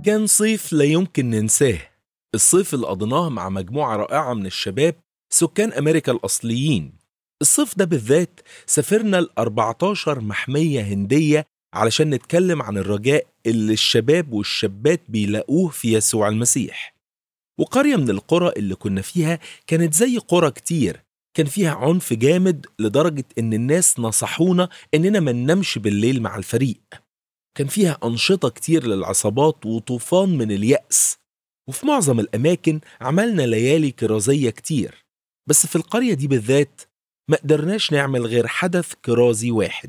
كان صيف لا يمكن ننساه الصيف اللي قضيناه مع مجموعة رائعة من الشباب سكان أمريكا الأصليين الصيف ده بالذات سافرنا ل 14 محمية هندية علشان نتكلم عن الرجاء اللي الشباب والشابات بيلاقوه في يسوع المسيح وقرية من القرى اللي كنا فيها كانت زي قرى كتير كان فيها عنف جامد لدرجة إن الناس نصحونا إننا ما ننامش بالليل مع الفريق كان فيها أنشطة كتير للعصابات وطوفان من اليأس وفي معظم الأماكن عملنا ليالي كرازية كتير بس في القرية دي بالذات ما قدرناش نعمل غير حدث كرازي واحد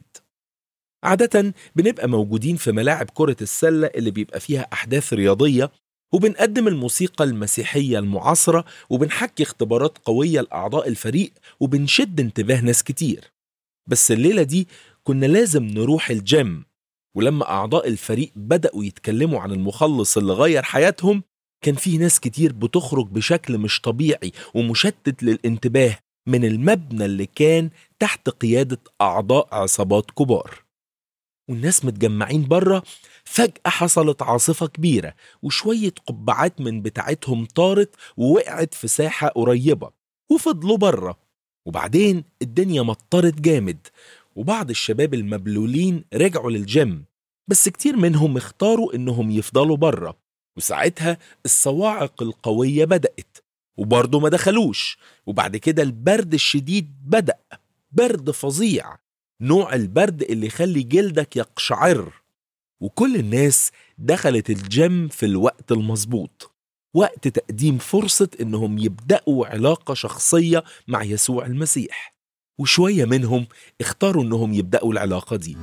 عادة بنبقى موجودين في ملاعب كرة السلة اللي بيبقى فيها أحداث رياضية وبنقدم الموسيقى المسيحية المعاصرة وبنحكي اختبارات قوية لأعضاء الفريق وبنشد انتباه ناس كتير بس الليلة دي كنا لازم نروح الجيم ولما أعضاء الفريق بدأوا يتكلموا عن المخلص اللي غير حياتهم كان في ناس كتير بتخرج بشكل مش طبيعي ومشتت للانتباه من المبنى اللي كان تحت قيادة أعضاء عصابات كبار والناس متجمعين بره فجأة حصلت عاصفة كبيرة وشوية قبعات من بتاعتهم طارت ووقعت في ساحة قريبة وفضلوا بره وبعدين الدنيا مطرت جامد وبعض الشباب المبلولين رجعوا للجيم بس كتير منهم اختاروا انهم يفضلوا بره وساعتها الصواعق القوية بدأت وبرضه ما دخلوش وبعد كده البرد الشديد بدأ برد فظيع نوع البرد اللي يخلي جلدك يقشعر وكل الناس دخلت الجيم في الوقت المظبوط وقت تقديم فرصة إنهم يبدأوا علاقة شخصية مع يسوع المسيح وشوية منهم اختاروا إنهم يبدأوا العلاقة دي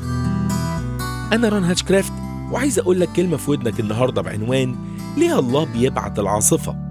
أنا ران هاتشكرافت وعايز أقول لك كلمة في ودنك النهاردة بعنوان ليه الله بيبعت العاصفة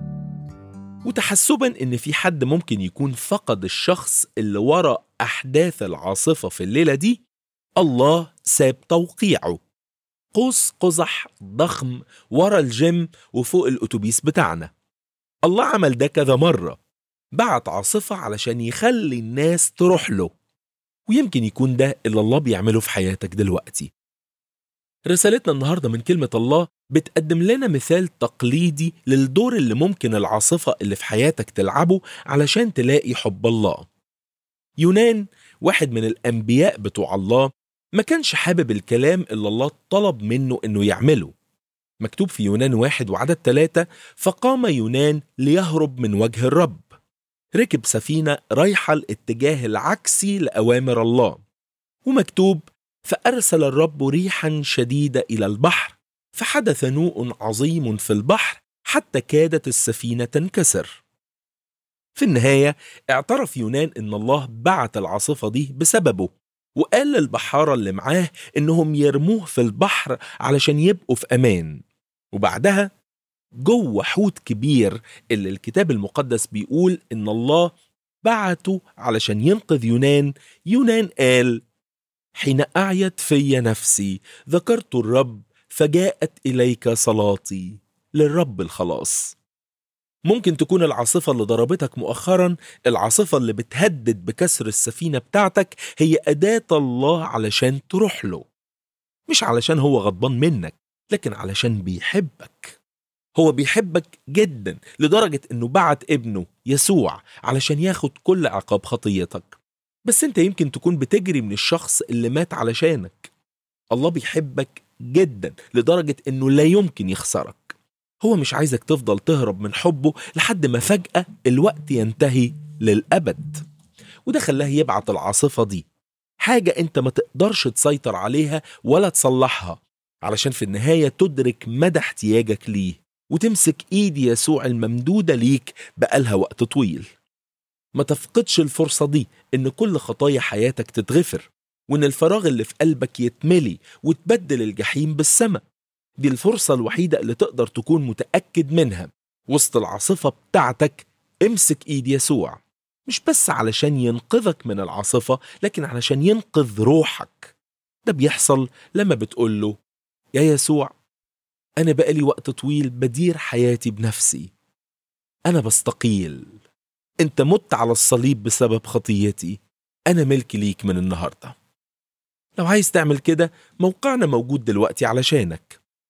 وتحسبا إن في حد ممكن يكون فقد الشخص اللي ورا أحداث العاصفة في الليلة دي الله ساب توقيعه قوس قزح ضخم ورا الجيم وفوق الأتوبيس بتاعنا الله عمل ده كذا مرة بعت عاصفة علشان يخلي الناس تروح له ويمكن يكون ده اللي الله بيعمله في حياتك دلوقتي رسالتنا النهاردة من كلمة الله بتقدم لنا مثال تقليدي للدور اللي ممكن العاصفة اللي في حياتك تلعبه علشان تلاقي حب الله يونان واحد من الأنبياء بتوع الله ما كانش حابب الكلام اللي الله طلب منه إنه يعمله مكتوب في يونان واحد وعدد ثلاثة فقام يونان ليهرب من وجه الرب ركب سفينة رايحة الاتجاه العكسي لأوامر الله ومكتوب فأرسل الرب ريحا شديدة إلى البحر فحدث نوء عظيم في البحر حتى كادت السفينة تنكسر في النهاية اعترف يونان إن الله بعت العاصفة دي بسببه وقال للبحارة اللي معاه إنهم يرموه في البحر علشان يبقوا في أمان وبعدها جوه حوت كبير اللي الكتاب المقدس بيقول إن الله بعته علشان ينقذ يونان يونان قال حين أعيت في نفسي ذكرت الرب فجاءت إليك صلاتي للرب الخلاص ممكن تكون العاصفة اللي ضربتك مؤخرا العاصفة اللي بتهدد بكسر السفينة بتاعتك هي أداة الله علشان تروح له مش علشان هو غضبان منك لكن علشان بيحبك هو بيحبك جدا لدرجة انه بعت ابنه يسوع علشان ياخد كل عقاب خطيتك بس انت يمكن تكون بتجري من الشخص اللي مات علشانك الله بيحبك جدا لدرجة انه لا يمكن يخسرك هو مش عايزك تفضل تهرب من حبه لحد ما فجأة الوقت ينتهي للأبد وده خلاه يبعت العاصفة دي حاجة انت ما تقدرش تسيطر عليها ولا تصلحها علشان في النهاية تدرك مدى احتياجك ليه وتمسك ايد يسوع الممدودة ليك بقالها وقت طويل ما تفقدش الفرصة دي إن كل خطايا حياتك تتغفر وإن الفراغ اللي في قلبك يتملي وتبدل الجحيم بالسماء دي الفرصة الوحيدة اللي تقدر تكون متأكد منها وسط العاصفة بتاعتك امسك إيد يسوع مش بس علشان ينقذك من العاصفة لكن علشان ينقذ روحك ده بيحصل لما بتقول له يا يسوع أنا بقالي وقت طويل بدير حياتي بنفسي أنا بستقيل انت مت على الصليب بسبب خطيتي انا ملك ليك من النهارده لو عايز تعمل كده موقعنا موجود دلوقتي علشانك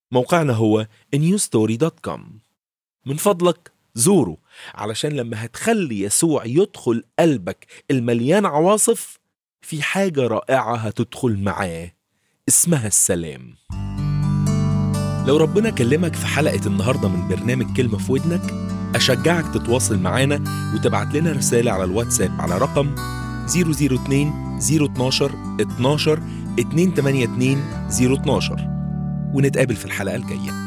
موقعنا هو newstory.com من فضلك زوره علشان لما هتخلي يسوع يدخل قلبك المليان عواصف في حاجة رائعة هتدخل معاه اسمها السلام لو ربنا كلمك في حلقة النهاردة من برنامج كلمة في ودنك أشجعك تتواصل معانا وتبعت لنا رسالة على الواتساب على رقم 002 012 12 282 012 ونتقابل في الحلقة الجاية